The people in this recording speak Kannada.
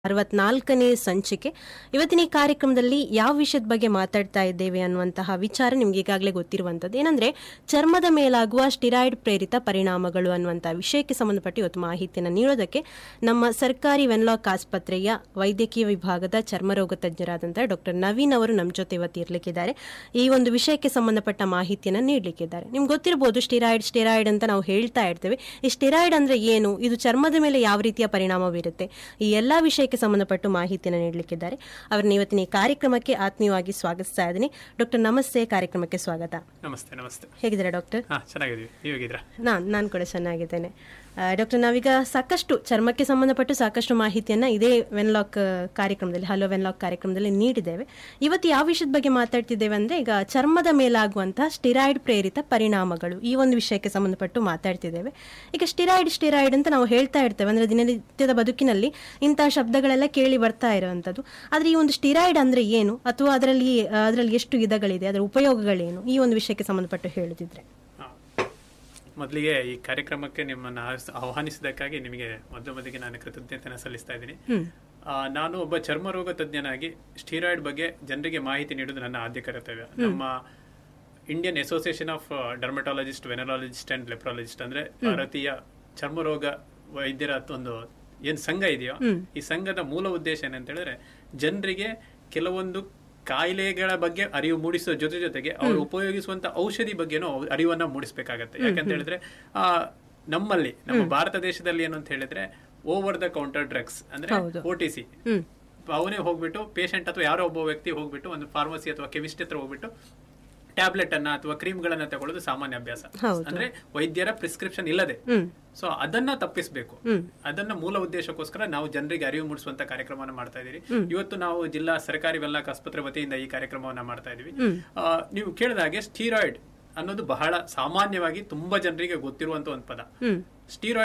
ಅರವತ್ನಾಲ್ಕನೇ ಸಂಚಿಕೆ ಇವತ್ತಿನ ಈ ಕಾರ್ಯಕ್ರಮದಲ್ಲಿ ಯಾವ ವಿಷಯದ ಬಗ್ಗೆ ಮಾತಾಡ್ತಾ ಇದ್ದೇವೆ ಅನ್ನುವಂತಹ ವಿಚಾರ ನಿಮ್ಗೆ ಈಗಾಗಲೇ ಗೊತ್ತಿರುವಂಥದ್ದು ಏನಂದ್ರೆ ಚರ್ಮದ ಮೇಲಾಗುವ ಸ್ಟಿರಾಯ್ಡ್ ಪ್ರೇರಿತ ಪರಿಣಾಮಗಳು ಅನ್ನುವಂತಹ ವಿಷಯಕ್ಕೆ ಸಂಬಂಧಪಟ್ಟು ಇವತ್ತು ಮಾಹಿತಿಯನ್ನು ನೀಡೋದಕ್ಕೆ ನಮ್ಮ ಸರ್ಕಾರಿ ವೆನ್ಲಾಕ್ ಆಸ್ಪತ್ರೆಯ ವೈದ್ಯಕೀಯ ವಿಭಾಗದ ಚರ್ಮರೋಗ ತಜ್ಞರಾದಂತಹ ಡಾಕ್ಟರ್ ನವೀನ್ ಅವರು ನಮ್ಮ ಜೊತೆ ಇವತ್ತು ಇರಲಿಕ್ಕಿದ್ದಾರೆ ಈ ಒಂದು ವಿಷಯಕ್ಕೆ ಸಂಬಂಧಪಟ್ಟ ಮಾಹಿತಿಯನ್ನು ನೀಡಲಿಕ್ಕಿದ್ದಾರೆ ನಿಮ್ಗೆ ಗೊತ್ತಿರಬಹುದು ಸ್ಟಿರಾಯ್ಡ್ ಸ್ಟಿರಾಯ್ಡ್ ಅಂತ ನಾವು ಹೇಳ್ತಾ ಇರ್ತೇವೆ ಈ ಸ್ಟಿರಾಯ್ಡ್ ಅಂದ್ರೆ ಏನು ಇದು ಚರ್ಮದ ಮೇಲೆ ಯಾವ ರೀತಿಯ ಪರಿಣಾಮ ಬೀರುತ್ತೆ ಈ ಎಲ್ಲಾ ವಿಷಯಕ್ಕೆ ಸಂಬಂಧಪಟ್ಟು ಮಾಹಿತಿಯನ್ನು ನೀಡಲಿಕ್ಕಿದ್ದಾರೆ ಅವರನ್ನ ಇವತ್ತಿನ ಈ ಕಾರ್ಯಕ್ರಮಕ್ಕೆ ಆತ್ಮೀಯವಾಗಿ ಸ್ವಾಗತಿಸ್ತಾ ಇದ್ದೀನಿ ಡಾಕ್ಟರ್ ನಮಸ್ತೆ ಕಾರ್ಯಕ್ರಮಕ್ಕೆ ಸ್ವಾಗತ ನಮಸ್ತೆ ನಮಸ್ತೆ ಹೇಗಿದ್ದೀರಾ ಡಾಕ್ಟರ್ ಹಾ ಚೆನ್ನಾಗಿದ್ದೀವಿ ನೀವು ಹೇಗಿದ್ದೀರಾ ನಾನು ನಾನು ಕೂಡ ಚೆನ್ನಾಗಿದ್ದೇನೆ ಆ, ಡಾಕ್ಟರ್ ನಾವೀಗ ಸಾಕಷ್ಟು ಚರ್ಮಕ್ಕೆ ಸಂಬಂಧಪಟ್ಟು ಸಾಕಷ್ಟು ಮಾಹಿತಿಯನ್ನು ಇದೇ ವೆನ್ಲಾಕ್ ಆ, ಕಾರ್ಯಕ್ರಮದಲ್ಲಿ ಹಲೋ ವೆನ್ಲಾಕ್ ಕಾರ್ಯಕ್ರಮದಲ್ಲಿ ನೀಡಿದ್ದೇವೆ ಇವತ್ತು ಯಾವ ವಿಷಯದ ಬಗ್ಗೆ ಮಾತಾಡ್ತಿದ್ದೇವೆ ಅಂದರೆ ಈಗ ಚರ್ಮದ ಮೇಲಾಗುವಂತಹ ಸ್ಟಿರಾಯ್ಡ್ ಪ್ರೇರಿತ ಪರಿಣಾಮಗಳು ಈ ಒಂದು ವಿಷಯಕ್ಕೆ ಸಂಬಂಧಪಟ್ಟು ಮಾತಾಡ್ತಿದ್ದೇವೆ ಈಗ ಸ್ಟಿರಾಯ್ಡ್ ಸ್ಟಿರಾಯ್ಡ್ ಅಂತ ನಾವು ಹೇಳ್ತಾ ಇರ್ತೇವೆ ಅಂದರೆ ದಿನನಿತ್ಯದ ಬದುಕಿನಲ್ಲಿ ಇಂತಹ ಶಬ್ದಗಳೆಲ್ಲ ಕೇಳಿ ಬರ್ತಾ ಇರುವಂಥದ್ದು ಆದರೆ ಈ ಒಂದು ಸ್ಟಿರಾಯ್ಡ್ ಅಂದರೆ ಏನು ಅಥವಾ ಅದರಲ್ಲಿ ಅದರಲ್ಲಿ ಎಷ್ಟು ವಿಧಗಳಿದೆ ಅದರ ಉಪಯೋಗಗಳೇನು ಈ ಒಂದು ವಿಷಯಕ್ಕೆ ಸಂಬಂಧಪಟ್ಟು ಹೇಳುತ್ತಿದ್ರೆ ಹಾ. ಮೊದಲಿಗೆ ಈ ಕಾರ್ಯಕ್ರಮಕ್ಕೆ ನಿಮ್ಮನ್ನ ಆಹ್ವಾನಿಸ್- ಆಹ್ವಾನಿಸಿದ್ದಕ್ಕಾಗಿ ನಿಮಗೆ ಮೊದಲು ಮೊದಲಿಗೆ ನಾನು ಕೃತಜ್ಞತೆಯನ್ನು ಸಲ್ಲಿಸ್ತಾ ಇದ್ದೀನಿ ಆ, ನಾನು ಒಬ್ಬ ಚರ್ಮ ರೋಗ ತಜ್ಞನಾಗಿ ಸ್ಟೀರಾಯ್ಡ್ ಬಗ್ಗೆ ಜನರಿಗೆ ಮಾಹಿತಿ ನೀಡುವುದು ನನ್ನ ಆದ್ಯ ಕರ್ತವ್ಯ ನಮ್ಮ Indian association of dermatologist venerologist and leprologist ಅಂದ್ರೆ ಭಾರತೀಯ ಚರ್ಮ ರೋಗ ವೈದ್ಯರ ಒಂದು ಏನ್ ಸಂಘ ಇದೆಯೋ ಈ ಸಂಘದ ಮೂಲ ಉದ್ದೇಶ ಏನಂತ ಹೇಳಿದ್ರೆ ಜನರಿಗೆ ಕೆಲವೊಂದು ಕಾಯಿಲೆಗಳ ಬಗ್ಗೆ ಅರಿವು ಮೂಡಿಸೋ ಜೊತೆ ಜೊತೆಗೆ ಅವರು ಉಪಯೋಗಿಸುವಂತ ಔಷಧಿ ಬಗ್ಗೆನೂ ಅವ್- ಅರಿವನ್ನ ಮೂಡಿಸಬೇಕಾಗತ್ತೆ ಯಾಕಂತ ಹೇಳಿದ್ರೆ ಆ ನಮ್ಮಲ್ಲಿ ನಮ್ಮ ಭಾರತ ದೇಶದಲ್ಲಿ ಏನು ಅಂತ ಹೇಳಿದ್ರೆ ಓವರ್ ದ ಕೌಂಟರ್ ಡ್ರಗ್ಸ್ ಅಂದ್ರೆ ಓ ಟಿ ಸಿ ಹ್ಮ್ ಅವನೇ ಹೋಗ್ಬಿಟ್ಟು ಪೇಷಂಟ್ ಅಥವಾ ಯಾರೋ ಒಬ್ಬ ವ್ಯಕ್ತಿ ಹೋಗ್ಬಿಟ್ಟು ಒಂದು ಫಾರ್ಮಸಿ ಅಥವಾ ಕೆಮಿಸ್ಟ್ ಹತ್ರ ಹೋಗ್ಬಿಟ್ಟು ಟ್ಯಾಬ್ಲೆಟ್ ಅನ್ನ ಅಥವಾ ಕ್ರೀಮ್ಗಳನ್ನ ತಗೊಳ್ಳೋದು ಸಾಮಾನ್ಯ ಅಭ್ಯಾಸ ಹೌದು. ಅಂದ್ರೆ ವೈದ್ಯರ ಪ್ರಿಸ್ಕ್ರಿಪ್ಷನ್ ಇಲ್ಲದೆ ಹ್ಮ್ ಸೊ ಅದನ್ನ ತಪ್ಪಿಸಬೇಕು ಅದನ್ನ ಮೂಲ ಉದ್ದೇಶಕ್ಕೋಸ್ಕರ ನಾವು ಜನರಿಗೆ ಅರಿವು ಮೂಡಿಸುವಂತ ಕಾರ್ಯಕ್ರಮವನ್ನು ಮಾಡ್ತಾ ಇದೀವಿ ಇವತ್ತು ನಾವು ಜಿಲ್ಲಾ ಸರ್ಕಾರಿ ವೆಲ್ಲಾಕ್ ಆಸ್ಪತ್ರೆ ವತಿಯಿಂದ ಈ ಕಾರ್ಯಕ್ರಮವನ್ನ ಮಾಡ್ತಾ ಇದೀವಿ ಆ, ನೀವು ಕೇಳಿದ ಹಾಗೆ ಸ್ಟೀರಾಯ್ಡ್ ಅನ್ನೋದು ಬಹಳ ಸಾಮಾನ್ಯವಾಗಿ ತುಂಬಾ ಜನರಿಗೆ ಗೊತ್ತಿರುವಂತ ಒಂದು ಪದ ಹ್ಮ್ ಸ್ಟೀರಾಯ್ಡ್